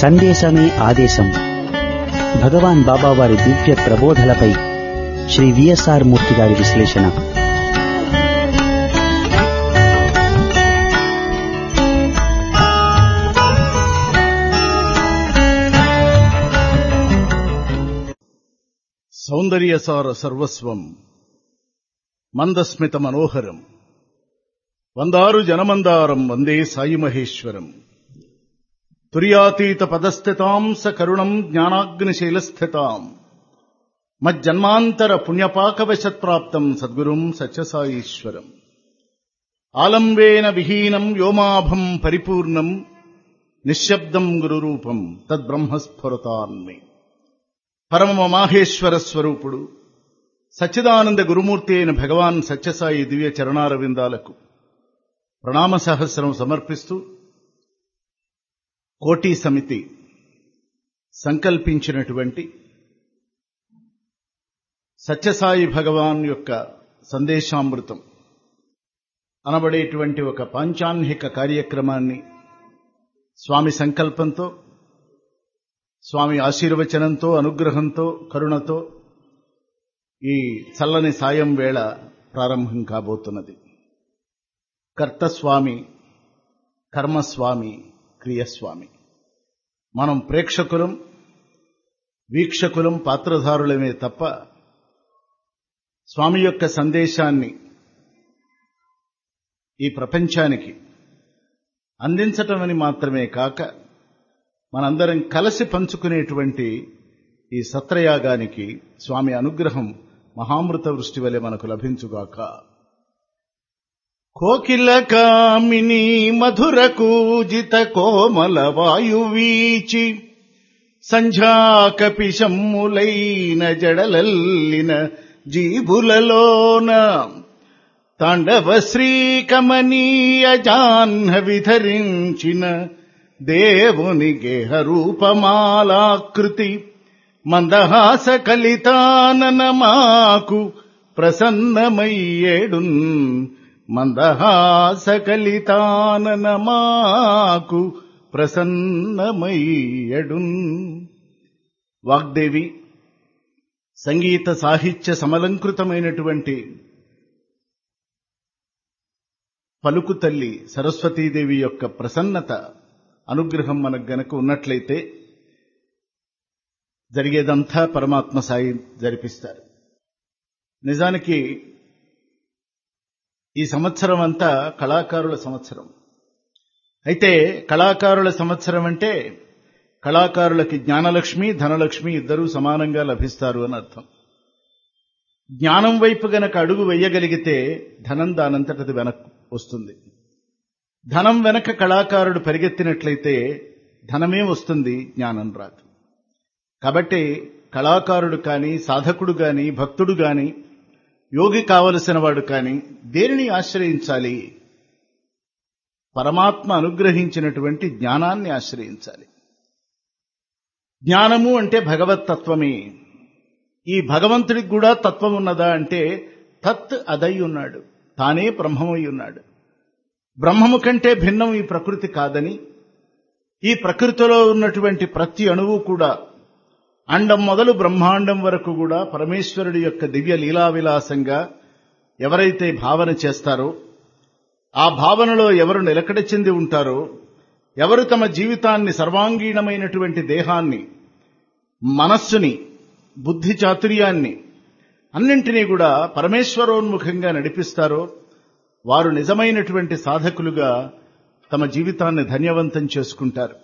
సందేశమే ఆదేశం భగవాన్ బాబా వారి దివ్య ప్రబోధలపై శ్రీ విఎస్ఆర్ మూర్తి గారి విశ్లేషణ సౌందర్యసార సర్వస్వం మందస్మిత మనోహరం వందారు జనమందారం వందే సాయి మహేశ్వరం తుర్యాతీత పదస్థితాం స కరుణం జ్ఞానాగ్నిశైలస్థితాం మజ్జన్మాంతర పుణ్యపాకవశత్ప్రాప్తం సద్గురుం సత్యసాయీశ్వరం ఆలంబేన విహీనం వ్యోమాభం పరిపూర్ణం నిశ్శబ్దం గురురూపం తద్బ్రహ్మస్ఫురతాన్మే పరమ మాహేశ్వర స్వరూపుడు సచ్చిదానంద గురుమూర్తి అయిన భగవాన్ సత్యసాయి దివ్య చరణారవిందాలకు ప్రణామ సహస్రం సమర్పిస్తూ కోటి సమితి సంకల్పించినటువంటి సత్యసాయి భగవాన్ యొక్క సందేశామృతం అనబడేటువంటి ఒక పాంచాన్హిక కార్యక్రమాన్ని స్వామి సంకల్పంతో స్వామి ఆశీర్వచనంతో అనుగ్రహంతో కరుణతో ఈ చల్లని సాయం వేళ ప్రారంభం కాబోతున్నది కర్తస్వామి కర్మస్వామి క్రియస్వామి మనం ప్రేక్షకులం వీక్షకులం పాత్రధారులమే తప్ప స్వామి యొక్క సందేశాన్ని ఈ ప్రపంచానికి అందించటమని మాత్రమే కాక మనందరం కలిసి పంచుకునేటువంటి ఈ సత్రయాగానికి స్వామి అనుగ్రహం మహామృత వృష్టి వలె మనకు లభించుగాక కోకిల కామిని మధుర కూజిత కోమల వాయువీచి సంధ్యాకపిశమ్ములైన జడలల్లిన జీబులలోన తాండవ శ్రీకమనీయ జాహ్నవి ధరించిన దేవుని గేహ రూపమాలాకృతి మందహాస కలితానన మాకు ప్రసన్నమయ్యేడున్ మందహాస కలితానన మాకు ప్రసన్నమయ్యడున్ వాగ్దేవి సంగీత సాహిత్య సమలంకృతమైనటువంటి పలుకు తల్లి సరస్వతీదేవి యొక్క ప్రసన్నత అనుగ్రహం మనకు గనక ఉన్నట్లయితే జరిగేదంతా పరమాత్మ సాయి జరిపిస్తారు నిజానికి ఈ సంవత్సరం అంతా కళాకారుల సంవత్సరం అయితే కళాకారుల సంవత్సరం అంటే కళాకారులకి జ్ఞానలక్ష్మి ధనలక్ష్మి ఇద్దరూ సమానంగా లభిస్తారు అని అర్థం జ్ఞానం వైపు గనక అడుగు వెయ్యగలిగితే ధనం దానంతటది వెనక్ వస్తుంది ధనం వెనక కళాకారుడు పరిగెత్తినట్లయితే ధనమే వస్తుంది జ్ఞానం రాదు కాబట్టి కళాకారుడు కానీ సాధకుడు కానీ భక్తుడు కానీ యోగి కావలసిన వాడు కానీ దేనిని ఆశ్రయించాలి పరమాత్మ అనుగ్రహించినటువంటి జ్ఞానాన్ని ఆశ్రయించాలి జ్ఞానము అంటే భగవత్ తత్వమే ఈ భగవంతుడికి కూడా తత్వం ఉన్నదా అంటే తత్ అదై ఉన్నాడు తానే బ్రహ్మమై ఉన్నాడు బ్రహ్మము కంటే భిన్నం ఈ ప్రకృతి కాదని ఈ ప్రకృతిలో ఉన్నటువంటి ప్రతి అణువు కూడా అండం మొదలు బ్రహ్మాండం వరకు కూడా పరమేశ్వరుడి యొక్క దివ్య లీలా విలాసంగా ఎవరైతే భావన చేస్తారో ఆ భావనలో ఎవరు నిలకడ చెంది ఉంటారో ఎవరు తమ జీవితాన్ని సర్వాంగీణమైనటువంటి దేహాన్ని మనస్సుని బుద్ధి చాతుర్యాన్ని అన్నింటినీ కూడా పరమేశ్వరోన్ముఖంగా నడిపిస్తారో వారు నిజమైనటువంటి సాధకులుగా తమ జీవితాన్ని ధన్యవంతం చేసుకుంటారు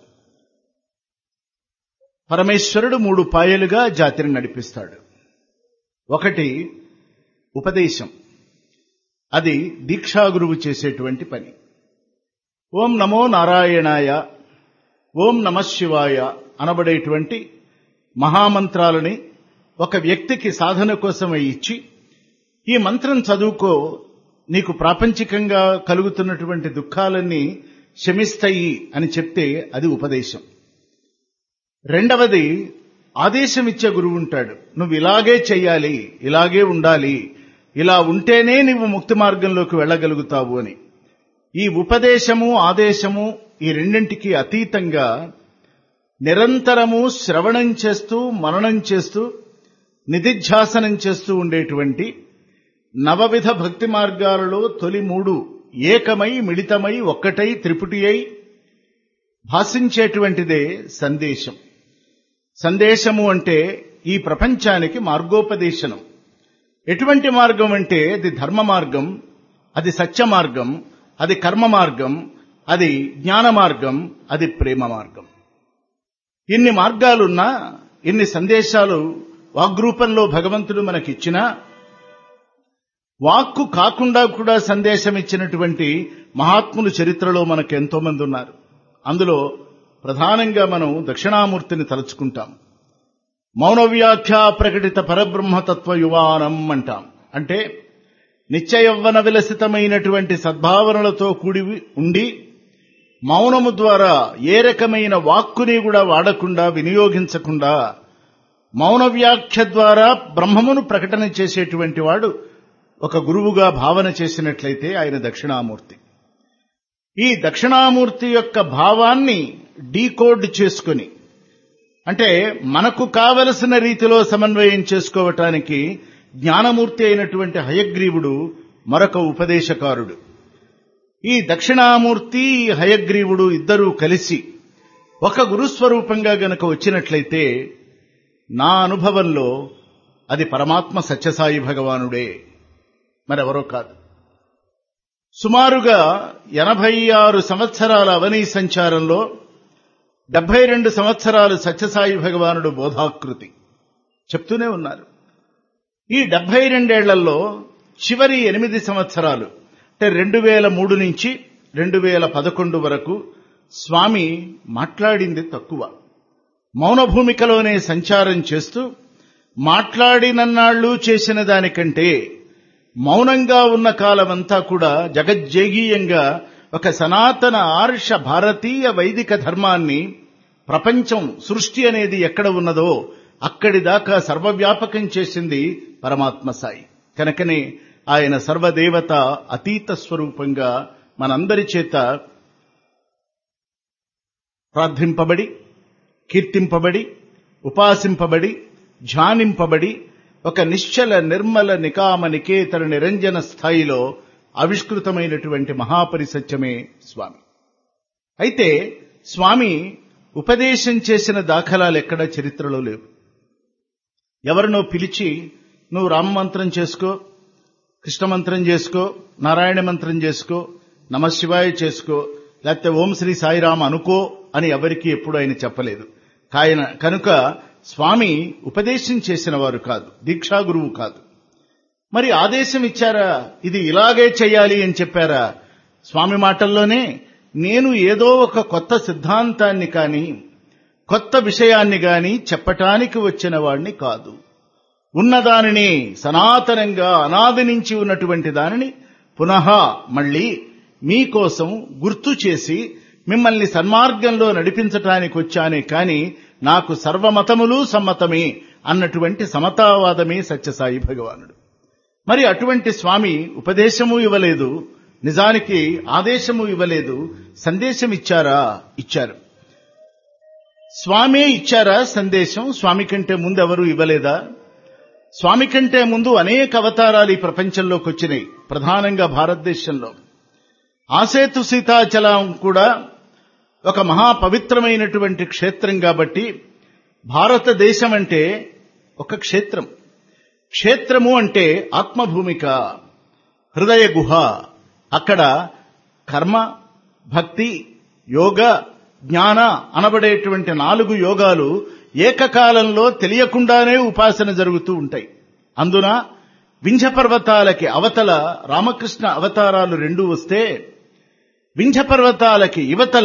పరమేశ్వరుడు మూడు పాయలుగా జాతిని నడిపిస్తాడు ఒకటి ఉపదేశం అది దీక్షాగురువు చేసేటువంటి పని ఓం నమో నారాయణాయ ఓం నమ శివాయ అనబడేటువంటి మహామంత్రాలని ఒక వ్యక్తికి సాధన కోసం ఇచ్చి ఈ మంత్రం చదువుకో నీకు ప్రాపంచికంగా కలుగుతున్నటువంటి దుఃఖాలన్నీ శమిస్తాయి అని చెప్తే అది ఉపదేశం రెండవది ఆదేశం ఇచ్చే గురువు ఉంటాడు నువ్వు ఇలాగే చెయ్యాలి ఇలాగే ఉండాలి ఇలా ఉంటేనే నువ్వు ముక్తి మార్గంలోకి వెళ్ళగలుగుతావు అని ఈ ఉపదేశము ఆదేశము ఈ రెండింటికి అతీతంగా నిరంతరము శ్రవణం చేస్తూ మననం చేస్తూ నిధిధ్యాసనం చేస్తూ ఉండేటువంటి నవవిధ భక్తి మార్గాలలో తొలి మూడు ఏకమై మిళితమై ఒక్కటై త్రిపుటి అయి భాషించేటువంటిదే సందేశం సందేశము అంటే ఈ ప్రపంచానికి మార్గోపదేశనం ఎటువంటి మార్గం అంటే అది ధర్మ మార్గం అది సత్య మార్గం అది కర్మ మార్గం అది జ్ఞాన మార్గం అది ప్రేమ మార్గం ఇన్ని మార్గాలున్నా ఇన్ని సందేశాలు వాగ్రూపంలో భగవంతుడు మనకిచ్చినా వాక్కు కాకుండా కూడా సందేశం ఇచ్చినటువంటి మహాత్ములు చరిత్రలో మనకు ఎంతో మంది ఉన్నారు అందులో ప్రధానంగా మనం దక్షిణామూర్తిని తలుచుకుంటాం మౌన వ్యాఖ్య ప్రకటిత పరబ్రహ్మతత్వ యువానం అంటాం అంటే నిత్యయవ్వన విలసితమైనటువంటి సద్భావనలతో కూడి ఉండి మౌనము ద్వారా ఏ రకమైన వాక్కుని కూడా వాడకుండా వినియోగించకుండా మౌన వ్యాఖ్య ద్వారా బ్రహ్మమును ప్రకటన చేసేటువంటి వాడు ఒక గురువుగా భావన చేసినట్లయితే ఆయన దక్షిణామూర్తి ఈ దక్షిణామూర్తి యొక్క భావాన్ని డీకోడ్ చేసుకుని అంటే మనకు కావలసిన రీతిలో సమన్వయం చేసుకోవటానికి జ్ఞానమూర్తి అయినటువంటి హయగ్రీవుడు మరొక ఉపదేశకారుడు ఈ దక్షిణామూర్తి హయగ్రీవుడు ఇద్దరూ కలిసి ఒక గురుస్వరూపంగా గనక వచ్చినట్లయితే నా అనుభవంలో అది పరమాత్మ సత్యసాయి భగవానుడే మరెవరో కాదు సుమారుగా ఎనభై ఆరు సంవత్సరాల అవనీ సంచారంలో డెబ్బై రెండు సంవత్సరాలు సత్యసాయి భగవానుడు బోధాకృతి చెప్తూనే ఉన్నారు ఈ డెబ్బై రెండేళ్లలో చివరి ఎనిమిది సంవత్సరాలు అంటే రెండు వేల మూడు నుంచి రెండు వేల పదకొండు వరకు స్వామి మాట్లాడింది తక్కువ మౌన భూమికలోనే సంచారం చేస్తూ మాట్లాడినన్నాళ్ళు చేసిన దానికంటే మౌనంగా ఉన్న కాలమంతా కూడా జగజ్జేగీయంగా ఒక సనాతన ఆర్ష భారతీయ వైదిక ధర్మాన్ని ప్రపంచం సృష్టి అనేది ఎక్కడ ఉన్నదో అక్కడి దాకా సర్వవ్యాపకం చేసింది పరమాత్మ సాయి కనుకనే ఆయన సర్వదేవత అతీత స్వరూపంగా మనందరి చేత ప్రార్థింపబడి కీర్తింపబడి ఉపాసింపబడి ధ్యానింపబడి ఒక నిశ్చల నిర్మల నికామ నికేతన నిరంజన స్థాయిలో ఆవిష్కృతమైనటువంటి మహాపరిసత్యమే స్వామి అయితే స్వామి ఉపదేశం చేసిన దాఖలాలు ఎక్కడా చరిత్రలో లేవు ఎవరినో పిలిచి నువ్వు రామమంత్రం చేసుకో కృష్ణ మంత్రం చేసుకో నారాయణ మంత్రం చేసుకో నమశివాయ చేసుకో లేకపోతే ఓం శ్రీ సాయిరామ అనుకో అని ఎవరికి ఎప్పుడు ఆయన చెప్పలేదు కాయన కనుక స్వామి ఉపదేశం చేసిన వారు కాదు దీక్షా గురువు కాదు మరి ఆదేశం ఇచ్చారా ఇది ఇలాగే చేయాలి అని చెప్పారా స్వామి మాటల్లోనే నేను ఏదో ఒక కొత్త సిద్ధాంతాన్ని కానీ కొత్త విషయాన్ని గాని చెప్పటానికి వచ్చిన వాడిని కాదు ఉన్నదానిని సనాతనంగా అనాది నుంచి ఉన్నటువంటి దానిని పునః మళ్ళీ మీకోసం గుర్తు చేసి మిమ్మల్ని సన్మార్గంలో నడిపించటానికి వచ్చానే కాని నాకు సర్వమతములు సమ్మతమే అన్నటువంటి సమతావాదమే సత్యసాయి భగవానుడు మరి అటువంటి స్వామి ఉపదేశము ఇవ్వలేదు నిజానికి ఆదేశము ఇవ్వలేదు సందేశం ఇచ్చారా ఇచ్చారు స్వామే ఇచ్చారా సందేశం స్వామి కంటే ముందు ఎవరు ఇవ్వలేదా స్వామి కంటే ముందు అనేక అవతారాలు ఈ ప్రపంచంలోకి వచ్చినాయి ప్రధానంగా భారతదేశంలో ఆసేతు సీతాచలం కూడా ఒక మహా పవిత్రమైనటువంటి క్షేత్రం కాబట్టి భారతదేశం అంటే ఒక క్షేత్రం క్షేత్రము అంటే ఆత్మభూమిక హృదయ గుహ అక్కడ కర్మ భక్తి యోగ జ్ఞాన అనబడేటువంటి నాలుగు యోగాలు ఏకకాలంలో తెలియకుండానే ఉపాసన జరుగుతూ ఉంటాయి అందున వింధ్య పర్వతాలకి అవతల రామకృష్ణ అవతారాలు రెండు వస్తే వింధ్య పర్వతాలకి యువతల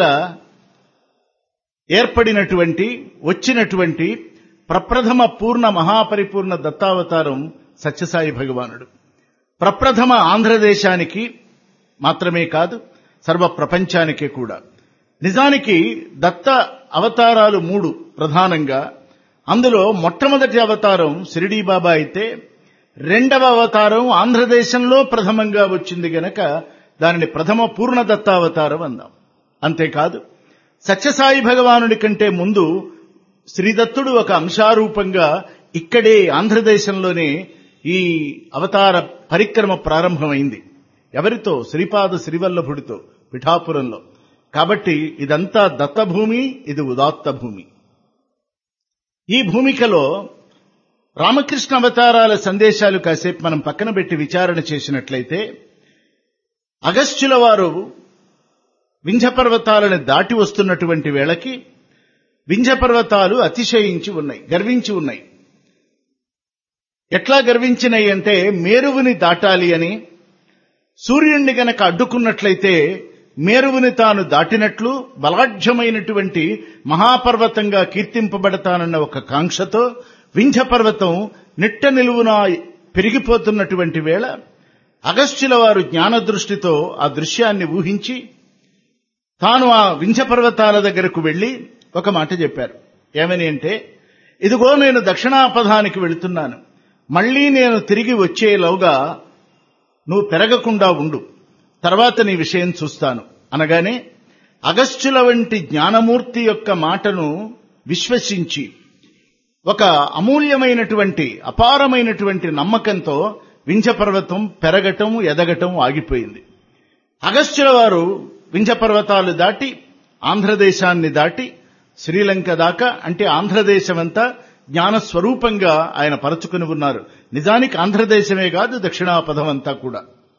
ఏర్పడినటువంటి వచ్చినటువంటి ప్రప్రథమ పూర్ణ మహాపరిపూర్ణ దత్తావతారం సత్యసాయి భగవానుడు ప్రప్రథమ ఆంధ్రదేశానికి మాత్రమే కాదు సర్వ ప్రపంచానికే కూడా నిజానికి దత్త అవతారాలు మూడు ప్రధానంగా అందులో మొట్టమొదటి అవతారం షిరిడీ బాబా అయితే రెండవ అవతారం ఆంధ్రదేశంలో ప్రథమంగా వచ్చింది గనక దానిని ప్రథమ పూర్ణ దత్తావతారం అందాం అంతేకాదు సత్యసాయి భగవానుడి కంటే ముందు శ్రీదత్తుడు ఒక అంశారూపంగా ఇక్కడే ఆంధ్రదేశంలోనే ఈ అవతార పరిక్రమ ప్రారంభమైంది ఎవరితో శ్రీపాద శ్రీవల్లభుడితో పిఠాపురంలో కాబట్టి ఇదంతా దత్తభూమి ఇది ఉదాత్త భూమి ఈ భూమికలో రామకృష్ణ అవతారాల సందేశాలు కాసేపు మనం పక్కన పెట్టి విచారణ చేసినట్లయితే అగస్త్యుల వారు వింధ్య పర్వతాలను దాటి వస్తున్నటువంటి వేళకి వింధ్య పర్వతాలు అతిశయించి ఉన్నాయి గర్వించి ఉన్నాయి ఎట్లా గర్వించినాయి అంటే మేరువుని దాటాలి అని సూర్యుణ్ణి గనక అడ్డుకున్నట్లయితే మేరువుని తాను దాటినట్లు బలాఢ్యమైనటువంటి మహాపర్వతంగా కీర్తింపబడతానన్న ఒక కాంక్షతో వింధ్య పర్వతం నిట్ట నిలువున పెరిగిపోతున్నటువంటి వేళ అగస్త్యుల వారు జ్ఞానదృష్టితో ఆ దృశ్యాన్ని ఊహించి తాను ఆ వింధ్య పర్వతాల దగ్గరకు వెళ్లి ఒక మాట చెప్పారు ఏమని అంటే ఇదిగో నేను దక్షిణాపథానికి వెళుతున్నాను మళ్లీ నేను తిరిగి వచ్చేలోగా నువ్వు పెరగకుండా ఉండు తర్వాత నీ విషయం చూస్తాను అనగానే అగస్త్యుల వంటి జ్ఞానమూర్తి యొక్క మాటను విశ్వసించి ఒక అమూల్యమైనటువంటి అపారమైనటువంటి నమ్మకంతో వింధ్య పర్వతం పెరగటం ఎదగటం ఆగిపోయింది అగస్త్యుల వారు వింధ్య పర్వతాలు దాటి ఆంధ్రదేశాన్ని దాటి శ్రీలంక దాకా అంటే ఆంధ్రదేశమంతా జ్ఞాన స్వరూపంగా ఆయన పరచుకుని ఉన్నారు నిజానికి ఆంధ్రదేశమే కాదు దక్షిణాపథం అంతా కూడా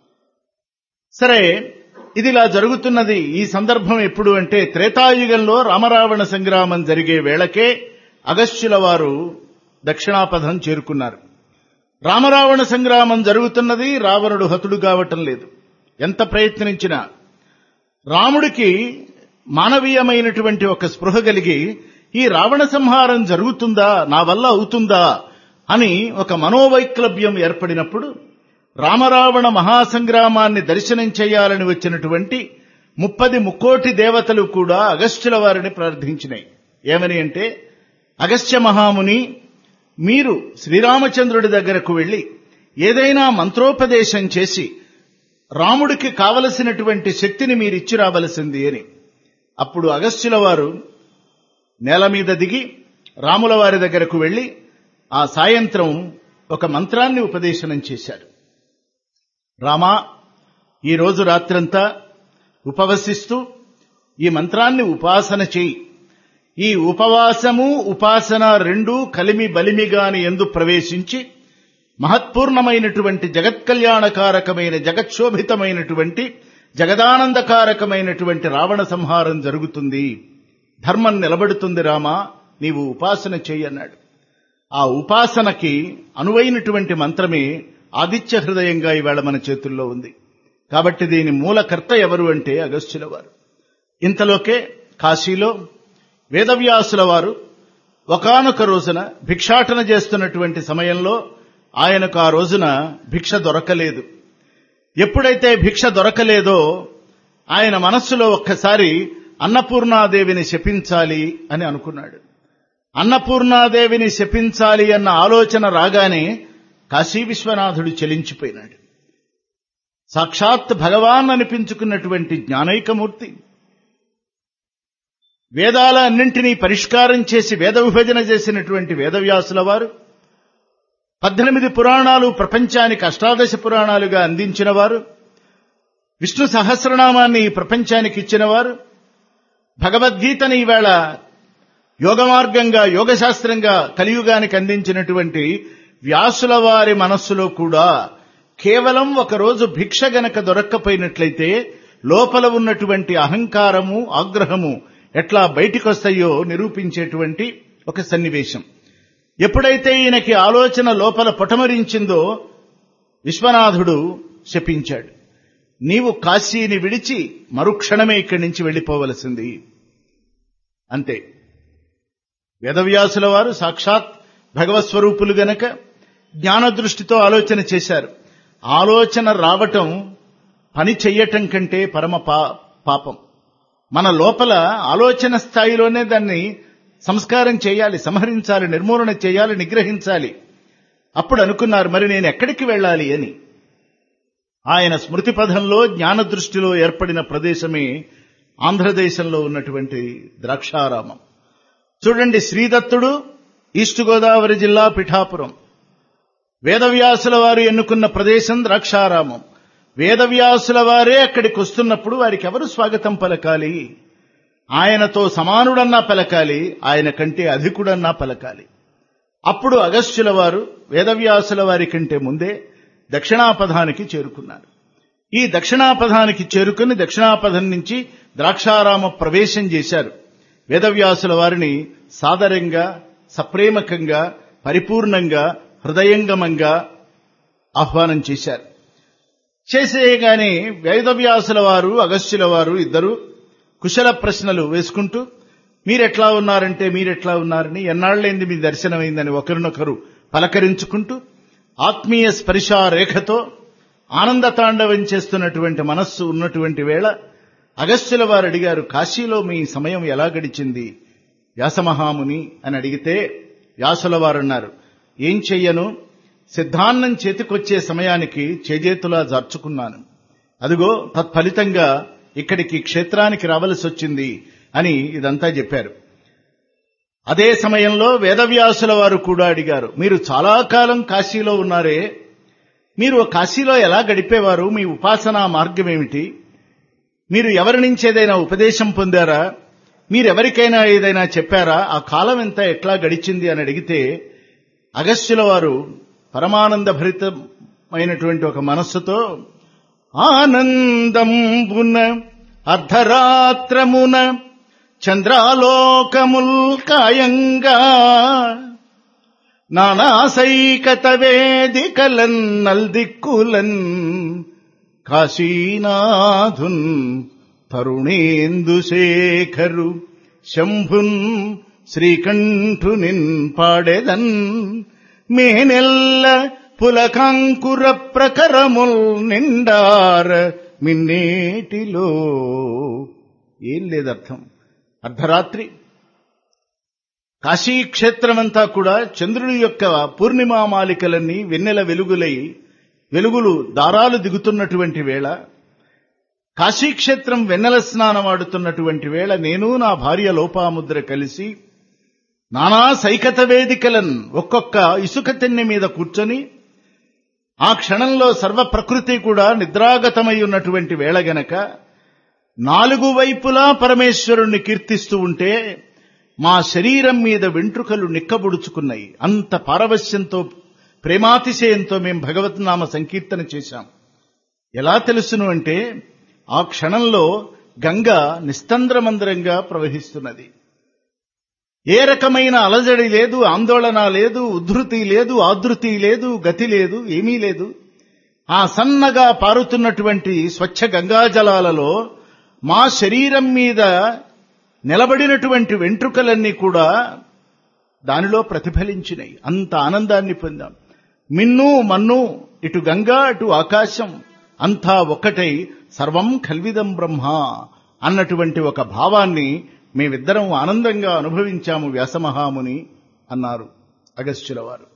సరే ఇది ఇలా జరుగుతున్నది ఈ సందర్భం ఎప్పుడు అంటే త్రేతాయుగంలో రామరావణ సంగ్రామం జరిగే వేళకే అగస్త్యుల వారు దక్షిణాపథం చేరుకున్నారు రామరావణ సంగ్రామం జరుగుతున్నది రావణుడు హతుడు కావటం లేదు ఎంత ప్రయత్నించినా రాముడికి మానవీయమైనటువంటి ఒక స్పృహ కలిగి ఈ రావణ సంహారం జరుగుతుందా నా వల్ల అవుతుందా అని ఒక మనోవైక్లభ్యం ఏర్పడినప్పుడు రామరావణ మహాసంగ్రామాన్ని దర్శనం చేయాలని వచ్చినటువంటి ముప్పది ముక్కోటి దేవతలు కూడా అగస్త్యుల వారిని ప్రార్థించినాయి ఏమని అంటే అగస్త్య మహాముని మీరు శ్రీరామచంద్రుడి దగ్గరకు వెళ్లి ఏదైనా మంత్రోపదేశం చేసి రాముడికి కావలసినటువంటి శక్తిని మీరిచ్చి రావలసింది అని అప్పుడు అగస్త్యుల వారు నేల మీద దిగి రాముల వారి దగ్గరకు వెళ్లి ఆ సాయంత్రం ఒక మంత్రాన్ని ఉపదేశనం చేశారు రామా ఈ రోజు రాత్రంతా ఉపవసిస్తూ ఈ మంత్రాన్ని ఉపాసన చేయి ఈ ఉపవాసము ఉపాసన రెండూ కలిమి బలిమిగాని ఎందు ప్రవేశించి మహత్పూర్ణమైనటువంటి జగత్కల్యాణకారకమైన జగక్షోభితమైనటువంటి జగదానందకారకమైనటువంటి రావణ సంహారం జరుగుతుంది ధర్మం నిలబడుతుంది రామా నీవు ఉపాసన చెయ్యన్నాడు ఆ ఉపాసనకి అనువైనటువంటి మంత్రమే ఆదిత్య హృదయంగా ఇవాళ మన చేతుల్లో ఉంది కాబట్టి దీని మూలకర్త ఎవరు అంటే అగస్త్యుల వారు ఇంతలోకే కాశీలో వేదవ్యాసుల వారు ఒకనొక రోజున భిక్షాటన చేస్తున్నటువంటి సమయంలో ఆయనకు ఆ రోజున భిక్ష దొరకలేదు ఎప్పుడైతే భిక్ష దొరకలేదో ఆయన మనస్సులో ఒక్కసారి అన్నపూర్ణాదేవిని శపించాలి అని అనుకున్నాడు అన్నపూర్ణాదేవిని శపించాలి అన్న ఆలోచన రాగానే కాశీ విశ్వనాథుడు చలించిపోయినాడు సాక్షాత్ భగవాన్ అనిపించుకున్నటువంటి జ్ఞానైకమూర్తి వేదాల అన్నింటినీ పరిష్కారం చేసి వేద విభజన చేసినటువంటి వేదవ్యాసుల వారు పద్దెనిమిది పురాణాలు ప్రపంచానికి అష్టాదశ పురాణాలుగా అందించిన వారు విష్ణు సహస్రనామాన్ని ఈ ప్రపంచానికి ఇచ్చినవారు భగవద్గీతని ఈవేళ యోగ మార్గంగా యోగశాస్త్రంగా కలియుగానికి అందించినటువంటి వ్యాసుల వారి మనస్సులో కూడా కేవలం ఒకరోజు భిక్ష గనక దొరక్కపోయినట్లయితే లోపల ఉన్నటువంటి అహంకారము ఆగ్రహము ఎట్లా బయటికొస్తాయో నిరూపించేటువంటి ఒక సన్నివేశం ఎప్పుడైతే ఈయనకి ఆలోచన లోపల పొటమరించిందో విశ్వనాథుడు శపించాడు నీవు కాశీని విడిచి మరుక్షణమే ఇక్కడి నుంచి వెళ్ళిపోవలసింది అంతే వేదవ్యాసుల వారు సాక్షాత్ భగవత్స్వరూపులు గనక జ్ఞానదృష్టితో ఆలోచన చేశారు ఆలోచన రావటం పని చెయ్యటం కంటే పరమ పాపం మన లోపల ఆలోచన స్థాయిలోనే దాన్ని సంస్కారం చేయాలి సంహరించాలి నిర్మూలన చేయాలి నిగ్రహించాలి అప్పుడు అనుకున్నారు మరి నేను ఎక్కడికి వెళ్ళాలి అని ఆయన స్మృతి పథంలో జ్ఞాన దృష్టిలో ఏర్పడిన ప్రదేశమే ఆంధ్రదేశంలో ఉన్నటువంటి ద్రాక్షారామం చూడండి శ్రీదత్తుడు ఈస్ట్ గోదావరి జిల్లా పిఠాపురం వేదవ్యాసుల వారు ఎన్నుకున్న ప్రదేశం ద్రాక్షారామం వేదవ్యాసుల వారే అక్కడికి వస్తున్నప్పుడు వారికి ఎవరు స్వాగతం పలకాలి ఆయనతో సమానుడన్నా పలకాలి ఆయన కంటే అధికుడన్నా పలకాలి అప్పుడు అగస్త్యుల వారు వేదవ్యాసుల వారి కంటే ముందే దక్షిణాపథానికి చేరుకున్నారు ఈ దక్షిణాపథానికి చేరుకుని దక్షిణాపథం నుంచి ద్రాక్షారామ ప్రవేశం చేశారు వేదవ్యాసుల వారిని సాదరంగా సప్రేమకంగా పరిపూర్ణంగా హృదయంగమంగా ఆహ్వానం చేశారు చేసేయగానే వేదవ్యాసుల వారు అగస్త్యుల వారు ఇద్దరు కుశల ప్రశ్నలు వేసుకుంటూ మీరెట్లా ఉన్నారంటే మీరెట్లా ఉన్నారని ఎన్నాళ్లైంది మీ దర్శనమైందని ఒకరినొకరు పలకరించుకుంటూ ఆత్మీయ స్పర్శ రేఖతో ఆనంద తాండవం చేస్తున్నటువంటి మనస్సు ఉన్నటువంటి వేళ అగస్త్యుల వారు అడిగారు కాశీలో మీ సమయం ఎలా గడిచింది వ్యాసమహాముని అని అడిగితే వ్యాసుల వారు అన్నారు ఏం చెయ్యను సిద్ధాన్నం చేతికొచ్చే సమయానికి చేజేతులా జార్చుకున్నాను అదిగో తత్ఫలితంగా ఇక్కడికి క్షేత్రానికి రావలసి వచ్చింది అని ఇదంతా చెప్పారు అదే సమయంలో వేదవ్యాసుల వారు కూడా అడిగారు మీరు చాలా కాలం కాశీలో ఉన్నారే మీరు కాశీలో ఎలా గడిపేవారు మీ ఉపాసనా మార్గం ఏమిటి మీరు ఎవరి నుంచి ఏదైనా ఉపదేశం పొందారా మీరెవరికైనా ఏదైనా చెప్పారా ఆ కాలం ఎంత ఎట్లా గడిచింది అని అడిగితే అగస్త్యుల వారు పరమానంద భరితమైనటువంటి ఒక మనస్సుతో ఆనందంబున అర్ధరాత్రమున చంద్రాలోకముల్ కాయంగా నానాసైకత వేదికలన్ నల్దిక్కులన్ కాశీనాథున్ తరుణేందు శేఖరు శంభున్ శ్రీకంఠునిన్ పాడెదన్ మేనెల్ల పులకాంకుర ప్రకరముల్ నిండార మిన్నేటిలో ఏం లేదర్థం అర్ధరాత్రి కాశీక్షేత్రమంతా కూడా చంద్రుడి యొక్క పూర్ణిమా మాలికలన్నీ వెన్నెల వెలుగులై వెలుగులు దారాలు దిగుతున్నటువంటి వేళ కాశీక్షేత్రం వెన్నెల స్నానం ఆడుతున్నటువంటి వేళ నేను నా భార్య లోపాముద్ర కలిసి నానా సైకత వేదికలన్ ఒక్కొక్క ఇసుక తెన్నె మీద కూర్చొని ఆ క్షణంలో సర్వ ప్రకృతి కూడా నిద్రాగతమై ఉన్నటువంటి వేళ గనక నాలుగు వైపులా పరమేశ్వరుణ్ణి కీర్తిస్తూ ఉంటే మా శరీరం మీద వెంట్రుకలు నిక్కబుడుచుకున్నాయి అంత పారవశ్యంతో ప్రేమాతిశయంతో మేం భగవద్నామ సంకీర్తన చేశాం ఎలా తెలుసును అంటే ఆ క్షణంలో గంగ నిస్తంద్రమందరంగా ప్రవహిస్తున్నది ఏ రకమైన అలజడి లేదు ఆందోళన లేదు ఉద్ధృతి లేదు ఆదృతి లేదు గతి లేదు ఏమీ లేదు ఆ సన్నగా పారుతున్నటువంటి స్వచ్ఛ గంగాజలాలలో మా శరీరం మీద నిలబడినటువంటి వెంట్రుకలన్నీ కూడా దానిలో ప్రతిఫలించినాయి అంత ఆనందాన్ని పొందాం మిన్ను మన్ను ఇటు గంగా అటు ఆకాశం అంతా ఒక్కటై సర్వం కల్విదం బ్రహ్మ అన్నటువంటి ఒక భావాన్ని మేమిద్దరం ఆనందంగా అనుభవించాము వ్యాసమహాముని అన్నారు అగస్త్యుల వారు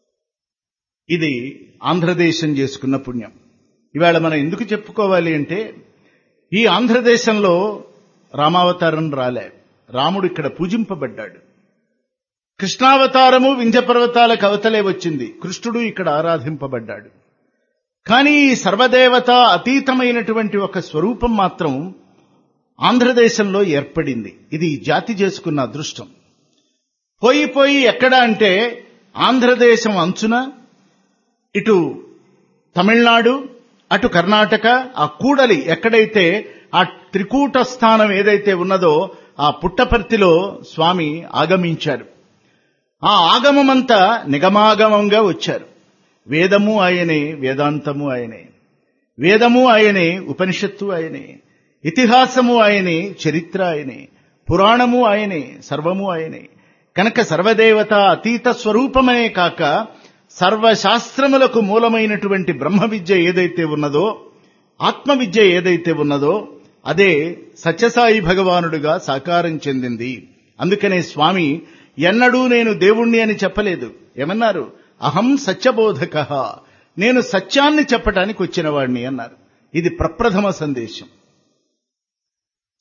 ఇది ఆంధ్రదేశం చేసుకున్న పుణ్యం ఇవాళ మనం ఎందుకు చెప్పుకోవాలి అంటే ఈ ఆంధ్రదేశంలో రామావతారం రాలే రాముడు ఇక్కడ పూజింపబడ్డాడు కృష్ణావతారము వింధ్య పర్వతాలకు అవతలే వచ్చింది కృష్ణుడు ఇక్కడ ఆరాధింపబడ్డాడు కానీ ఈ సర్వదేవత అతీతమైనటువంటి ఒక స్వరూపం మాత్రం ఆంధ్రదేశంలో ఏర్పడింది ఇది జాతి చేసుకున్న అదృష్టం పోయి పోయి ఎక్కడ అంటే ఆంధ్రదేశం అంచున ఇటు తమిళనాడు అటు కర్ణాటక ఆ కూడలి ఎక్కడైతే ఆ త్రికూట స్థానం ఏదైతే ఉన్నదో ఆ పుట్టపర్తిలో స్వామి ఆగమించారు ఆ ఆగమమంతా నిగమాగమంగా వచ్చారు వేదము ఆయనే వేదాంతము ఆయనే వేదము ఆయనే ఉపనిషత్తు ఆయనే ఇతిహాసము ఆయనే చరిత్ర ఆయనే పురాణము ఆయనే సర్వము ఆయనే కనుక సర్వదేవత అతీత స్వరూపమనే కాక సర్వశాస్త్రములకు మూలమైనటువంటి బ్రహ్మ విద్య ఏదైతే ఉన్నదో ఆత్మ విద్య ఏదైతే ఉన్నదో అదే సత్యసాయి భగవానుడిగా సాకారం చెందింది అందుకనే స్వామి ఎన్నడూ నేను దేవుణ్ణి అని చెప్పలేదు ఏమన్నారు అహం సత్యబోధక నేను సత్యాన్ని చెప్పటానికి వచ్చిన వాడిని అన్నారు ఇది ప్రప్రథమ సందేశం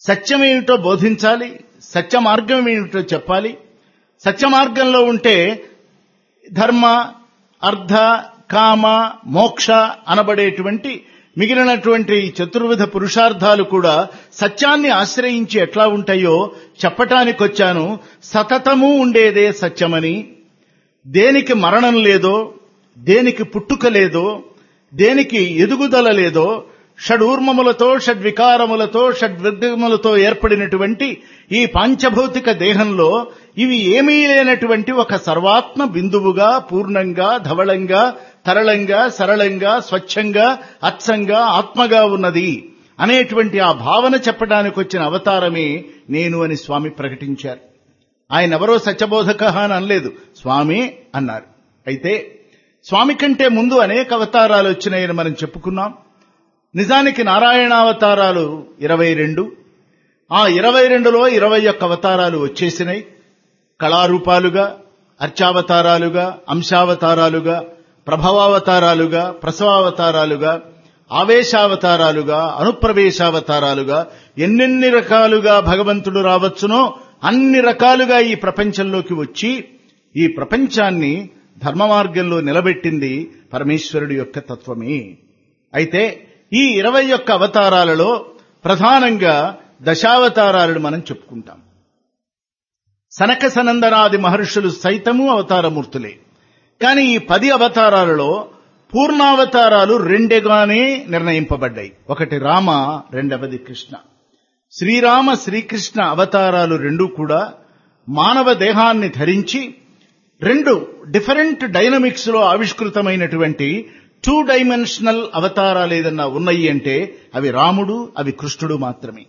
సత్యం ఏమిటో బోధించాలి సత్య మార్గం ఏమిటో చెప్పాలి సత్య మార్గంలో ఉంటే ధర్మ అర్ధ కామ మోక్ష అనబడేటువంటి మిగిలినటువంటి ఈ చతుర్విధ పురుషార్థాలు కూడా సత్యాన్ని ఆశ్రయించి ఎట్లా ఉంటాయో చెప్పటానికొచ్చాను సతతము ఉండేదే సత్యమని దేనికి మరణం లేదో దేనికి పుట్టుక లేదో దేనికి ఎదుగుదల లేదో షడూర్మములతో షడ్వికారములతో షడ్విగ్రములతో ఏర్పడినటువంటి ఈ పాంచభౌతిక దేహంలో ఇవి ఏమీ లేనటువంటి ఒక సర్వాత్మ బిందువుగా పూర్ణంగా ధవళంగా తరళంగా సరళంగా స్వచ్ఛంగా అచ్చంగా ఆత్మగా ఉన్నది అనేటువంటి ఆ భావన చెప్పడానికి వచ్చిన అవతారమే నేను అని స్వామి ప్రకటించారు ఆయన ఎవరో సత్యబోధక అని అనలేదు స్వామి అన్నారు అయితే స్వామి కంటే ముందు అనేక అవతారాలు వచ్చినాయని మనం చెప్పుకున్నాం నిజానికి నారాయణావతారాలు ఇరవై రెండు ఆ ఇరవై రెండులో ఇరవై ఒక్క అవతారాలు వచ్చేసినాయి కళారూపాలుగా అర్చావతారాలుగా అంశావతారాలుగా ప్రభవావతారాలుగా ప్రసవావతారాలుగా ఆవేశావతారాలుగా అనుప్రవేశావతారాలుగా ఎన్నెన్ని రకాలుగా భగవంతుడు రావచ్చునో అన్ని రకాలుగా ఈ ప్రపంచంలోకి వచ్చి ఈ ప్రపంచాన్ని ధర్మ మార్గంలో నిలబెట్టింది పరమేశ్వరుడి యొక్క తత్వమే అయితే ఈ ఇరవై ఒక్క అవతారాలలో ప్రధానంగా దశావతారాలను మనం చెప్పుకుంటాం సనక సనందనాది మహర్షులు సైతము అవతారమూర్తులే కానీ ఈ పది అవతారాలలో పూర్ణావతారాలు రెండేగానే నిర్ణయింపబడ్డాయి ఒకటి రామ రెండవది కృష్ణ శ్రీరామ శ్రీకృష్ణ అవతారాలు రెండు కూడా మానవ దేహాన్ని ధరించి రెండు డిఫరెంట్ డైనమిక్స్ లో ఆవిష్కృతమైనటువంటి టూ డైమెన్షనల్ అవతారాలు ఏదన్నా ఉన్నాయి అంటే అవి రాముడు అవి కృష్ణుడు మాత్రమే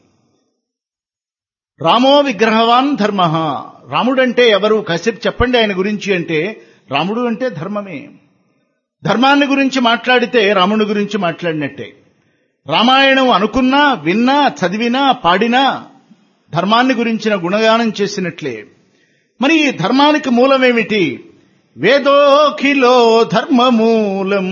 రామో విగ్రహవాన్ ధర్మ రాముడంటే ఎవరు కాసేపు చెప్పండి ఆయన గురించి అంటే రాముడు అంటే ధర్మమే ధర్మాన్ని గురించి మాట్లాడితే రాముడి గురించి మాట్లాడినట్టే రామాయణం అనుకున్నా విన్నా చదివినా పాడినా ధర్మాన్ని గురించిన గుణగానం చేసినట్లే మరి ఈ ధర్మానికి మూలమేమిటి వేదోఖిలో ధర్మమూలం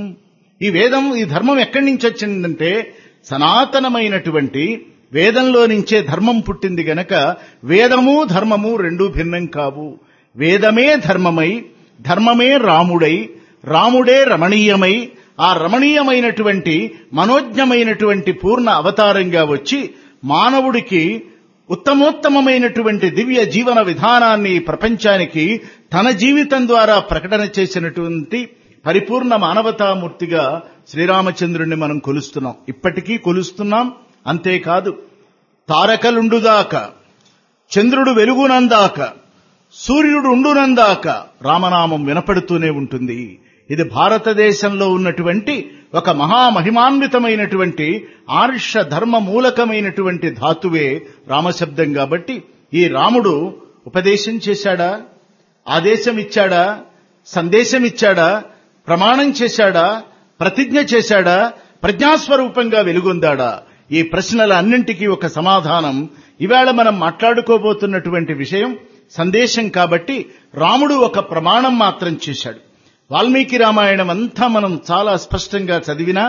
ఈ వేదం ఈ ధర్మం ఎక్కడి నుంచి వచ్చిందంటే సనాతనమైనటువంటి వేదంలో నుంచే ధర్మం పుట్టింది గనక వేదము ధర్మము రెండూ భిన్నం కావు వేదమే ధర్మమై ధర్మమే రాముడై రాముడే రమణీయమై ఆ రమణీయమైనటువంటి మనోజ్ఞమైనటువంటి పూర్ణ అవతారంగా వచ్చి మానవుడికి ఉత్తమోత్తమమైనటువంటి దివ్య జీవన విధానాన్ని ప్రపంచానికి తన జీవితం ద్వారా ప్రకటన చేసినటువంటి పరిపూర్ణ మానవతామూర్తిగా శ్రీరామచంద్రుణ్ణి మనం కొలుస్తున్నాం ఇప్పటికీ కొలుస్తున్నాం అంతేకాదు తారకలుండుదాక చంద్రుడు వెలుగునందాక సూర్యుడు ఉండునందాక రామనామం వినపడుతూనే ఉంటుంది ఇది భారతదేశంలో ఉన్నటువంటి ఒక మహామహిమాన్వితమైనటువంటి ఆర్ష ధర్మ మూలకమైనటువంటి ధాతువే రామశబ్దం కాబట్టి ఈ రాముడు ఉపదేశం చేశాడా ఆదేశం ఇచ్చాడా సందేశం ఇచ్చాడా ప్రమాణం చేశాడా ప్రతిజ్ఞ చేశాడా ప్రజ్ఞాస్వరూపంగా వెలుగొందాడా ఈ ప్రశ్నల అన్నింటికీ ఒక సమాధానం ఇవాళ మనం మాట్లాడుకోబోతున్నటువంటి విషయం సందేశం కాబట్టి రాముడు ఒక ప్రమాణం మాత్రం చేశాడు వాల్మీకి రామాయణం అంతా మనం చాలా స్పష్టంగా చదివినా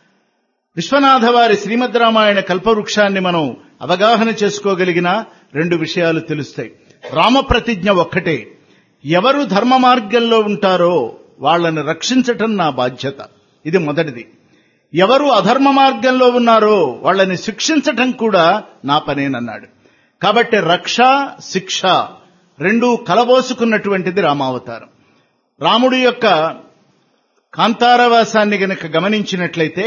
విశ్వనాథ వారి శ్రీమద్ రామాయణ కల్పవృక్షాన్ని మనం అవగాహన చేసుకోగలిగిన రెండు విషయాలు తెలుస్తాయి రామప్రతిజ్ఞ ఒక్కటే ఎవరు ధర్మ మార్గంలో ఉంటారో వాళ్లను రక్షించటం నా బాధ్యత ఇది మొదటిది ఎవరు అధర్మ మార్గంలో ఉన్నారో వాళ్ళని శిక్షించటం కూడా నా పనేనన్నాడు కాబట్టి రక్ష శిక్ష రెండూ కలబోసుకున్నటువంటిది రామావతారం రాముడి యొక్క కాంతారవాసాన్ని గనక గమనించినట్లయితే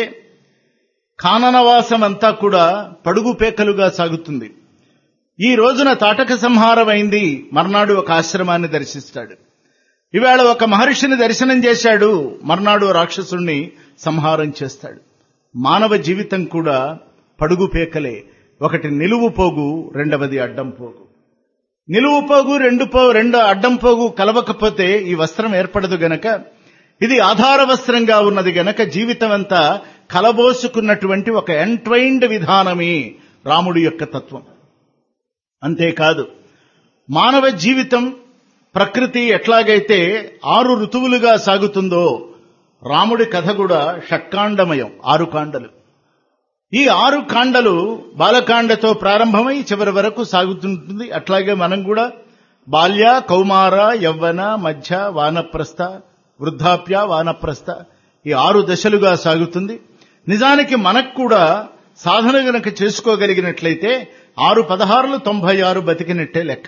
కాననవాసం అంతా కూడా పడుగు పేకలుగా సాగుతుంది ఈ రోజున తాటక సంహారం అయింది మర్నాడు ఒక ఆశ్రమాన్ని దర్శిస్తాడు ఇవాళ ఒక మహర్షిని దర్శనం చేశాడు మర్నాడు రాక్షసుణ్ణి సంహారం చేస్తాడు మానవ జీవితం కూడా పడుగు పేకలే ఒకటి నిలువు పోగు రెండవది అడ్డం పోగు నిలువు పోగు రెండు పో రెండు అడ్డం పోగు కలవకపోతే ఈ వస్త్రం ఏర్పడదు గనక ఇది ఆధార వస్త్రంగా ఉన్నది గనక జీవితం అంతా కలబోసుకున్నటువంటి ఒక ఎంట్వైండ్ విధానమే రాముడి యొక్క తత్వం అంతేకాదు మానవ జీవితం ప్రకృతి ఎట్లాగైతే ఆరు ఋతువులుగా సాగుతుందో రాముడి కథ కూడా షట్కాండమయం ఆరు కాండలు ఈ ఆరు కాండలు బాలకాండతో ప్రారంభమై చివరి వరకు సాగుతుంటుంది అట్లాగే మనం కూడా బాల్య కౌమార యవ్వన మధ్య వానప్రస్థ వృద్ధాప్య వానప్రస్థ ఈ ఆరు దశలుగా సాగుతుంది నిజానికి మనకు కూడా సాధన గనక చేసుకోగలిగినట్లయితే ఆరు పదహారులు తొంభై ఆరు బతికినట్టే లెక్క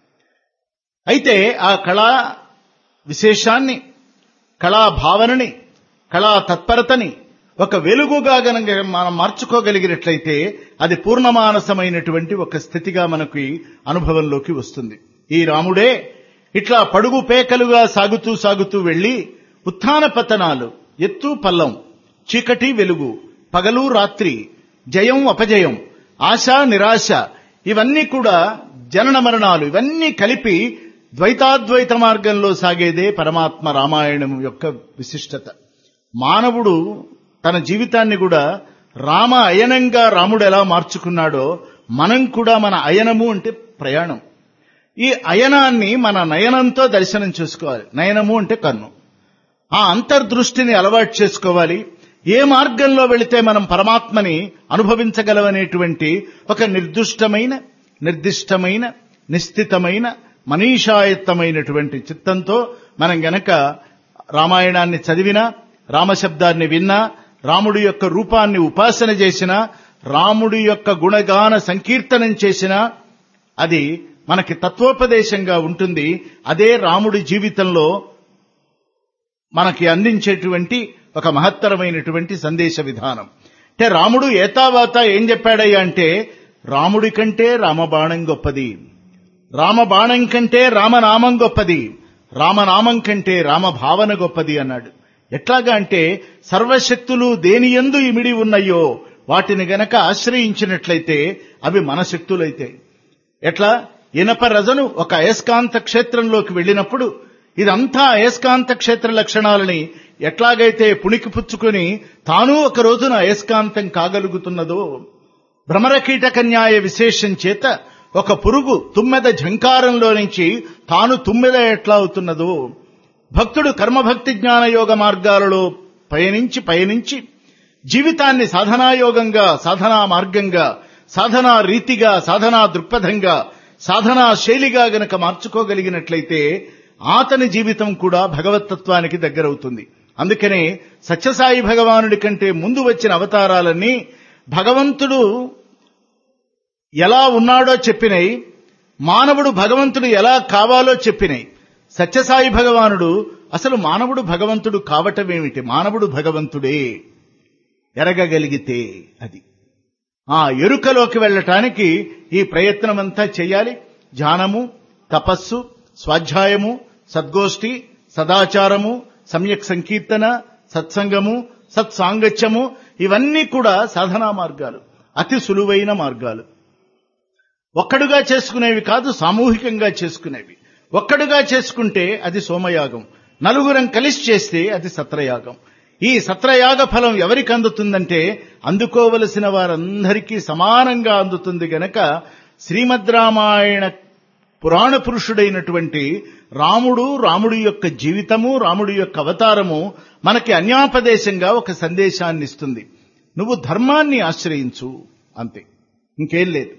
అయితే ఆ కళా విశేషాన్ని కళా భావనని కళా తత్పరతని ఒక వెలుగుగా గనక మనం మార్చుకోగలిగినట్లయితే అది పూర్ణమానసమైనటువంటి ఒక స్థితిగా మనకి అనుభవంలోకి వస్తుంది ఈ రాముడే ఇట్లా పడుగు పేకలుగా సాగుతూ సాగుతూ వెళ్లి ఉత్థాన పతనాలు ఎత్తు పల్లం చీకటి వెలుగు పగలు రాత్రి జయం అపజయం ఆశ నిరాశ ఇవన్నీ కూడా జనన మరణాలు ఇవన్నీ కలిపి ద్వైతాద్వైత మార్గంలో సాగేదే పరమాత్మ రామాయణం యొక్క విశిష్టత మానవుడు తన జీవితాన్ని కూడా రామ అయనంగా రాముడు ఎలా మార్చుకున్నాడో మనం కూడా మన అయనము అంటే ప్రయాణం ఈ అయనాన్ని మన నయనంతో దర్శనం చేసుకోవాలి నయనము అంటే కన్ను ఆ అంతర్దృష్టిని అలవాటు చేసుకోవాలి ఏ మార్గంలో వెళితే మనం పరమాత్మని అనుభవించగలమనేటువంటి ఒక నిర్దుష్టమైన నిర్దిష్టమైన నిశ్చితమైన మనీషాయత్తమైనటువంటి చిత్తంతో మనం గనక రామాయణాన్ని చదివినా రామశబ్దాన్ని విన్నా రాముడి యొక్క రూపాన్ని ఉపాసన చేసినా రాముడి యొక్క గుణగాన సంకీర్తనం చేసినా అది మనకి తత్వోపదేశంగా ఉంటుంది అదే రాముడి జీవితంలో మనకి అందించేటువంటి ఒక మహత్తరమైనటువంటి సందేశ విధానం అంటే రాముడు ఏతావాత ఏం చెప్పాడయ్యా అంటే రాముడి కంటే రామబాణం గొప్పది రామబాణం కంటే రామనామం గొప్పది రామనామం కంటే రామభావన గొప్పది అన్నాడు ఎట్లాగా అంటే సర్వశక్తులు దేనియందు ఇమిడి ఉన్నాయో వాటిని గనక ఆశ్రయించినట్లయితే అవి మన శక్తులైతే ఎట్లా ఇనప రజను ఒక అయస్కాంత క్షేత్రంలోకి వెళ్ళినప్పుడు ఇదంతా అయస్కాంత క్షేత్ర లక్షణాలని ఎట్లాగైతే పుణికి పుచ్చుకొని తాను ఒక రోజున అయస్కాంతం కాగలుగుతున్నదో భ్రమరకీటకన్యాయ విశేషం చేత ఒక పురుగు తుమ్మెద ఝంకారంలో నుంచి తాను తుమ్మెద ఎట్లా అవుతున్నదో భక్తుడు కర్మభక్తి జ్ఞాన యోగ మార్గాలలో పయనించి పయనించి జీవితాన్ని సాధనాయోగంగా సాధనా మార్గంగా సాధనా రీతిగా సాధనా దృక్పథంగా సాధనా శైలిగా గనక మార్చుకోగలిగినట్లయితే అతని జీవితం కూడా భగవతత్వానికి దగ్గరవుతుంది అందుకనే సత్యసాయి భగవానుడి కంటే ముందు వచ్చిన అవతారాలన్నీ భగవంతుడు ఎలా ఉన్నాడో చెప్పినాయి మానవుడు భగవంతుడు ఎలా కావాలో చెప్పినాయి సత్యసాయి భగవానుడు అసలు మానవుడు భగవంతుడు కావటమేమిటి మానవుడు భగవంతుడే ఎరగగలిగితే అది ఆ ఎరుకలోకి వెళ్ళటానికి ఈ ప్రయత్నమంతా చేయాలి ధ్యానము తపస్సు స్వాధ్యాయము సద్గోష్ఠి సదాచారము సమ్యక్ సంకీర్తన సత్సంగము సత్సాంగత్యము ఇవన్నీ కూడా సాధనా మార్గాలు అతి సులువైన మార్గాలు ఒక్కడుగా చేసుకునేవి కాదు సామూహికంగా చేసుకునేవి ఒక్కడుగా చేసుకుంటే అది సోమయాగం నలుగురం కలిసి చేస్తే అది సత్రయాగం ఈ సత్రయాగ ఫలం ఎవరికి అందుతుందంటే అందుకోవలసిన వారందరికీ సమానంగా అందుతుంది గనక శ్రీమద్ రామాయణ పురాణ పురుషుడైనటువంటి రాముడు రాముడి యొక్క జీవితము రాముడి యొక్క అవతారము మనకి అన్యాపదేశంగా ఒక సందేశాన్ని ఇస్తుంది నువ్వు ధర్మాన్ని ఆశ్రయించు అంతే ఇంకేం లేదు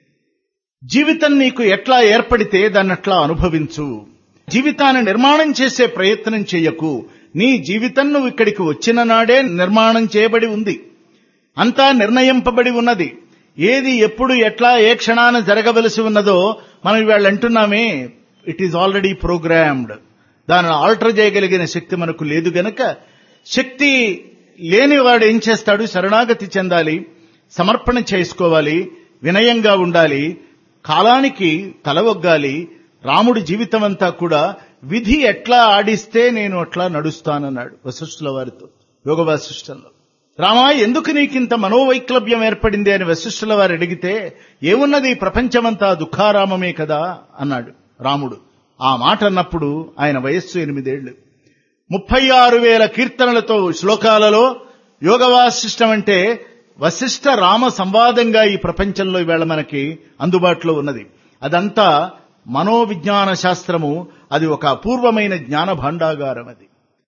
జీవితం నీకు ఎట్లా ఏర్పడితే దాన్ని అట్లా అనుభవించు జీవితాన్ని నిర్మాణం చేసే ప్రయత్నం చేయకు నీ జీవితం నువ్వు ఇక్కడికి వచ్చిన నాడే నిర్మాణం చేయబడి ఉంది అంతా నిర్ణయింపబడి ఉన్నది ఏది ఎప్పుడు ఎట్లా ఏ క్షణాన జరగవలసి ఉన్నదో మనం ఇవాళ అంటున్నామే ఇట్ ఈజ్ ఆల్రెడీ ప్రోగ్రామ్డ్ దానిని ఆల్టర్ చేయగలిగిన శక్తి మనకు లేదు గనక శక్తి లేని వాడు ఏం చేస్తాడు శరణాగతి చెందాలి సమర్పణ చేసుకోవాలి వినయంగా ఉండాలి కాలానికి తలవొగ్గాలి రాముడి జీవితం అంతా కూడా విధి ఎట్లా ఆడిస్తే నేను అట్లా నడుస్తానన్నాడు వశిష్ఠుల వారితో యోగ వాసిష్టంలో రామా ఎందుకు నీకింత మనోవైక్లభ్యం ఏర్పడింది అని వశిష్ఠుల వారు అడిగితే ఏమున్నది ప్రపంచమంతా దుఃఖారామమే కదా అన్నాడు రాముడు ఆ మాట అన్నప్పుడు ఆయన వయస్సు ఎనిమిదేళ్లు ముప్పై ఆరు వేల కీర్తనలతో శ్లోకాలలో యోగ వాసిష్టం అంటే వశిష్ఠ రామ సంవాదంగా ఈ ప్రపంచంలో ఇవాళ మనకి అందుబాటులో ఉన్నది అదంతా మనోవిజ్ఞాన శాస్త్రము అది ఒక అపూర్వమైన జ్ఞాన భాండాగారం అది